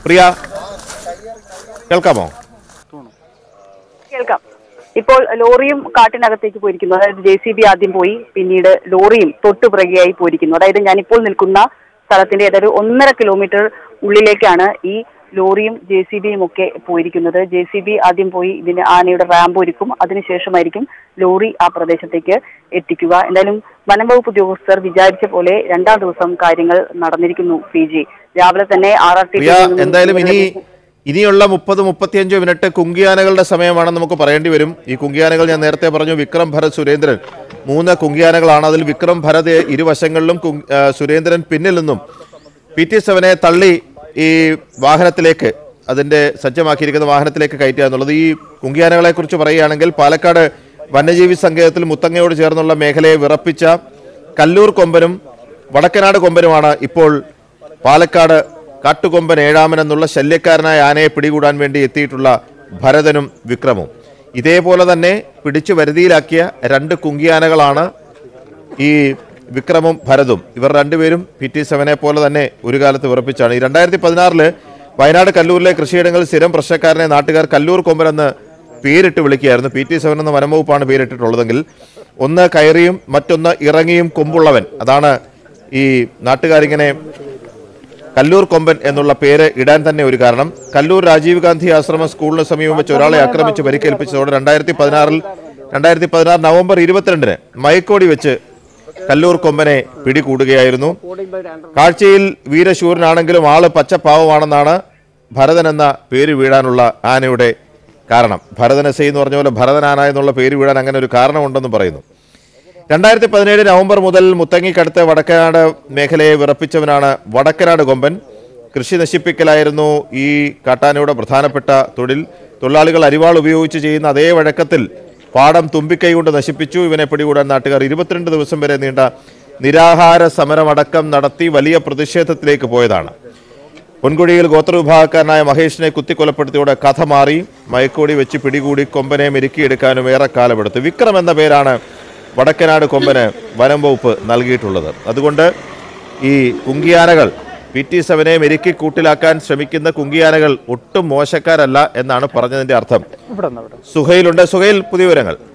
പ്രിയ കേൾക്കാമോ കേൾക്കാം ഇപ്പോൾ ലോറിയും കാട്ടിനകത്തേക്ക് പോയിരിക്കുന്നു അതായത് ജെ സി ബി ആദ്യം പോയി പിന്നീട് ലോറിയും തൊട്ടുപിറകെയായി പോയിരിക്കുന്നു അതായത് ഞാനിപ്പോൾ നിൽക്കുന്ന സ്ഥലത്തിന്റെ ഏതൊരു ഒന്നര കിലോമീറ്റർ ഉള്ളിലേക്കാണ് ഈ ലോറിയും ജെ സി ബിയും ഒക്കെ പോയിരിക്കുന്നത് ജെ സി ബി ആദ്യം പോയി ഇതിന് ആനയുടെ റാമ്പ് ഒരുക്കും അതിനുശേഷമായിരിക്കും ലോറി ആ പ്രദേശത്തേക്ക് എത്തിക്കുക എന്തായാലും വനം വകുപ്പ് ഉദ്യോഗസ്ഥർ വിചാരിച്ച പോലെ രണ്ടാം ദിവസം കാര്യങ്ങൾ നടന്നിരിക്കുന്നു പി ജി രാവിലെ തന്നെ ആർ ആർ ടി പ്രിയ എന്തായാലും ഇനി ഇനിയുള്ള മുപ്പത് മുപ്പത്തിയഞ്ച് മിനിറ്റ് കുങ്കിയാനകളുടെ സമയമാണെന്ന് നമുക്ക് പറയേണ്ടി വരും ഈ കുങ്കിയാനകൾ ഞാൻ നേരത്തെ പറഞ്ഞു വിക്രം ഭരത് സുരേന്ദ്രൻ മൂന്ന് കുങ്കിയാനകളാണ് അതിൽ വിക്രം ഭരത് ഇരുവശങ്ങളിലും കുങ്- ആ, സുരേന്ദ്രൻ പിന്നിൽ നിന്നും പി ടി സെവനെ തള്ളി ഈ വാഹനത്തിലേക്ക് അതിന്റെ സജ്ജമാക്കിയിരിക്കുന്ന വാഹനത്തിലേക്ക് കയറ്റുക എന്നുള്ളത് ഈ കുങ്കിയാനകളെ കുറിച്ച് പറയുകയാണെങ്കിൽ പാലക്കാട് വന്യജീവി സങ്കേതത്തിൽ മുത്തങ്ങയോട് ചേർന്നുള്ള മേഖലയെ വിറപ്പിച്ച കല്ലൂർ കൊമ്പനും വടക്കനാട് കൊമ്പനുമാണ് ഇപ്പോൾ പാലക്കാട് കാട്ടുകൊമ്പൻ ഏഴാമൻ എന്നുള്ള ശല്യക്കാരനായ ആനയെ പിടികൂടാൻ വേണ്ടി എത്തിയിട്ടുള്ള ഭരതനും വിക്രമും ഇതേപോലെ തന്നെ പിടിച്ചു വരുതിയിലാക്കിയ രണ്ട് കുങ്കിയാനകളാണ് ഈ വിക്രമും ഭരതും ഇവർ രണ്ടുപേരും പി ടി സെവനെ പോലെ തന്നെ ഒരു കാലത്ത് വിറപ്പിച്ചാണ് ഈ രണ്ടായിരത്തി പതിനാറില് വയനാട് കല്ലൂരിലെ കൃഷിയിടങ്ങളിൽ സ്ഥിരം പ്രശ്നക്കാരനെ നാട്ടുകാർ കല്ലൂർ കൊമ്പനെന്ന് പേരിട്ട് വിളിക്കുകയായിരുന്നു പി ടി സെവൻ എന്ന വനംവകുപ്പാണ് പേരിട്ടിട്ടുള്ളതെങ്കിൽ ഒന്ന് കയറിയും മറ്റൊന്ന് ഇറങ്ങിയും കൊമ്പുള്ളവൻ അതാണ് ഈ നാട്ടുകാരിങ്ങനെ കല്ലൂർ കൊമ്പൻ എന്നുള്ള പേര് ഇടാൻ തന്നെ ഒരു കാരണം കല്ലൂർ രാജീവ് ഗാന്ധി ആശ്രമ സ്കൂളിന് സമീപം വെച്ച് ഒരാളെ ആക്രമിച്ച് പരിക്കേൽപ്പിച്ചതോടെ രണ്ടായിരത്തി പതിനാറിൽ രണ്ടായിരത്തി പതിനാറ് നവംബർ ഇരുപത്തിരണ്ടിന് മയക്കോടി വെച്ച് കല്ലൂർ കൊമ്പനെ പിടികൂടുകയായിരുന്നു കാഴ്ചയിൽ വീരശൂരനാണെങ്കിലും ആള് പച്ചപ്പാവമാണെന്നാണ് ഭരതൻ എന്ന പേര് വീഴാനുള്ള ആനയുടെ കാരണം ഭരതൻ എസ് എന്ന് പറഞ്ഞ പോലെ ഭരതൻ ആന എന്നുള്ള പേര് വീഴാൻ അങ്ങനെ ഒരു കാരണമുണ്ടെന്ന് പറയുന്നു രണ്ടായിരത്തി പതിനേഴ് നവംബർ മുതൽ മുത്തങ്ങിക്കടുത്ത് വടക്കനാട് മേഖലയെ വിറപ്പിച്ചവനാണ് വടക്കനാട് കൊമ്പൻ കൃഷി നശിപ്പിക്കലായിരുന്നു ഈ കാട്ടാനയുടെ പ്രധാനപ്പെട്ട തൊഴിൽ തൊഴിലാളികൾ അരിവാൾ ഉപയോഗിച്ച് ചെയ്യുന്ന അതേ വഴക്കത്തിൽ പാടം തുമ്പിക്കൈ കൊണ്ട് നശിപ്പിച്ചു ഇവനെ പിടികൂടാൻ നാട്ടുകാർ ഇരുപത്തിരണ്ട് ദിവസം വരെ നീണ്ട നിരാഹാര സമരമടക്കം നടത്തി വലിയ പ്രതിഷേധത്തിലേക്ക് പോയതാണ് പൊൻകുഴിയിൽ ഗോത്രവിഭാഗക്കാരനായ മഹേഷിനെ കുത്തിക്കൊലപ്പെടുത്തിയോടെ കഥ മാറി മയക്കോടി വെച്ച് പിടികൂടി കൊമ്പനെ മെരുക്കിയെടുക്കാനും ഏറെ കാലമെടുത്തു വിക്രം എന്ന പേരാണ് വടക്കനാട് കൊമ്പന് വനം വകുപ്പ് നൽകിയിട്ടുള്ളത് അതുകൊണ്ട് ഈ കുങ്കിയാനകൾ പി ടി സെവനെ മെരുക്കി കൂട്ടിലാക്കാൻ ശ്രമിക്കുന്ന കുങ്കിയാനകൾ ഒട്ടും മോശക്കാരല്ല എന്നാണ് പറഞ്ഞതിന്റെ അർത്ഥം സുഹൈലുണ്ട് സുഹൈൽ പുതിയ വിവരങ്ങൾ